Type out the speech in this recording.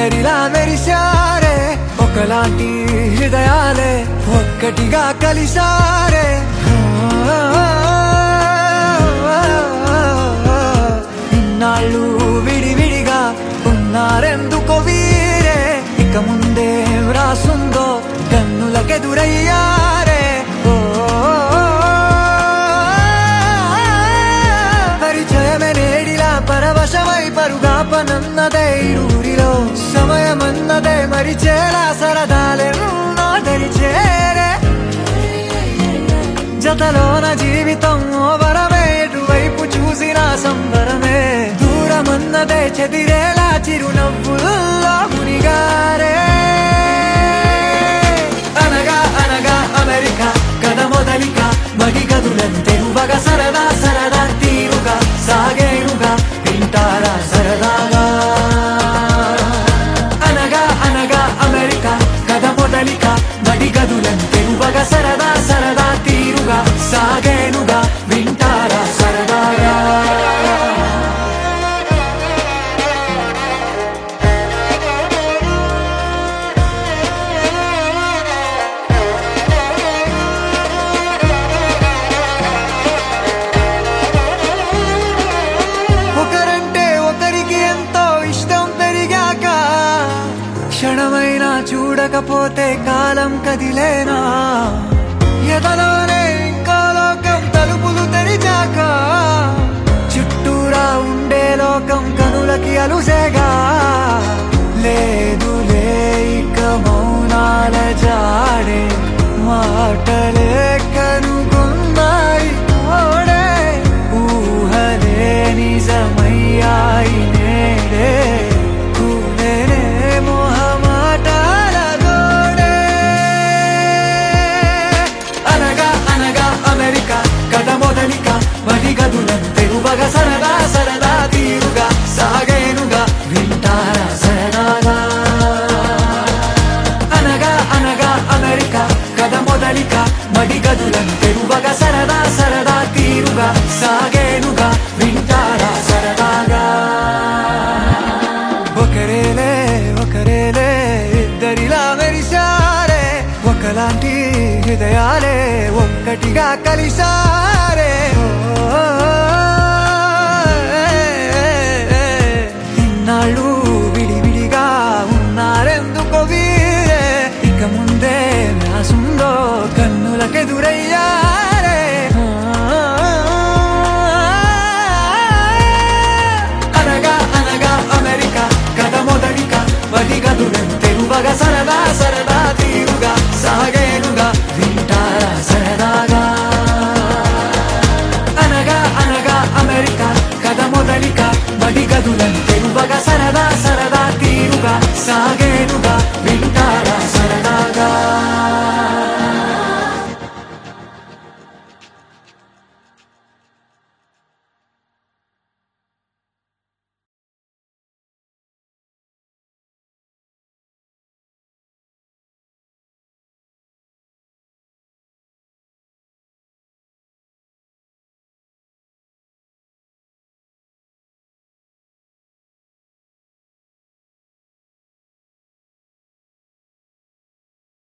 ఇద్దరిలా మెరిశారే ఒకలాంటి హృదయాలే ఒక్కటిగా కలిసారే ఇన్నాళ్ళు విడివిడిగా ఉన్నారెందుకో వీరే ఇక ముందే రాసుందో కన్నులకెదురయ్యారే ఓ పరిచయమే నేడిలా పరవశమై పరుగా పనన్నదే ఊరిలో సమయమన్నదే మరిచేలా సరదాలెన్నో తెరిచేరే జతలోన జీవితం ఓ వరమే ఎటువైపు చూసినా సంబరమే దూరమన్నదే చెదిరేలా చిరునవ్వుల్లో మునిగారే అనగా అనగా అమెరికా కథ మొదలిక మడి గదులంతెరువగ సరదా సరదా తీరుగా సాగేనుగా వింటారా సరదాగా అనగా అనగా అమెరికా కథ మొదలిక మడి గదులంతెరువగ సరదా సరదా తీరుగా సాగేనుగా వింటారా సరదాగా ఒకరంటే ఒకరికి ఎంతో ఇష్టం పెరిగాక క్షణమైనా చూడకపోతే కాలం కదిలేనా ఎదలోనే ఇంకో లోకం తలుపులు తెరిచాక చుట్టూరా ఉండే లోకం కనులకి అలుసేగా లేదు ఇక మౌనాల జాడే మాటలే కనుగొన్నాయి తోడే ఊహలే నిజమయ్యాయి నేడే కూలేనే మొహమాటాల గోడే అనగా అనగా అమెరికా కథ మొదలిక మడి గదులం తెరువగ సరదా సరదా తీరుగా సాగేనుగా వింటారా సరదాగా అనగా అనగా అమెరికా కథ మొదలిక మడి గదులం తెరువగ సరదా సరదా తీరుగా సాగేనుగా వింటారా సరదాగా ఒకరేలే ఒకరేలే ఇద్దరిలా మెరిశారే ఒకలాంటి హృదయాలే ఒక్కటిగా కలిసారే ఓ, ఇన్నాళ్ళు విడివిడిగా ఉన్నారెందుకో వీరే ఇక ముందే వ్యాసుందో కన్నులకెదురయ్యారే అనగా అనగా అమెరికా కథ మొదలిక వది గదులెంతెరువగ సరదా సరదా తీరుగా సాగేనుగా వింటారా సరదాగా అనగా అనగా అమెరికా కథ మొదలిక మడి గదులంతెరువగ సరదా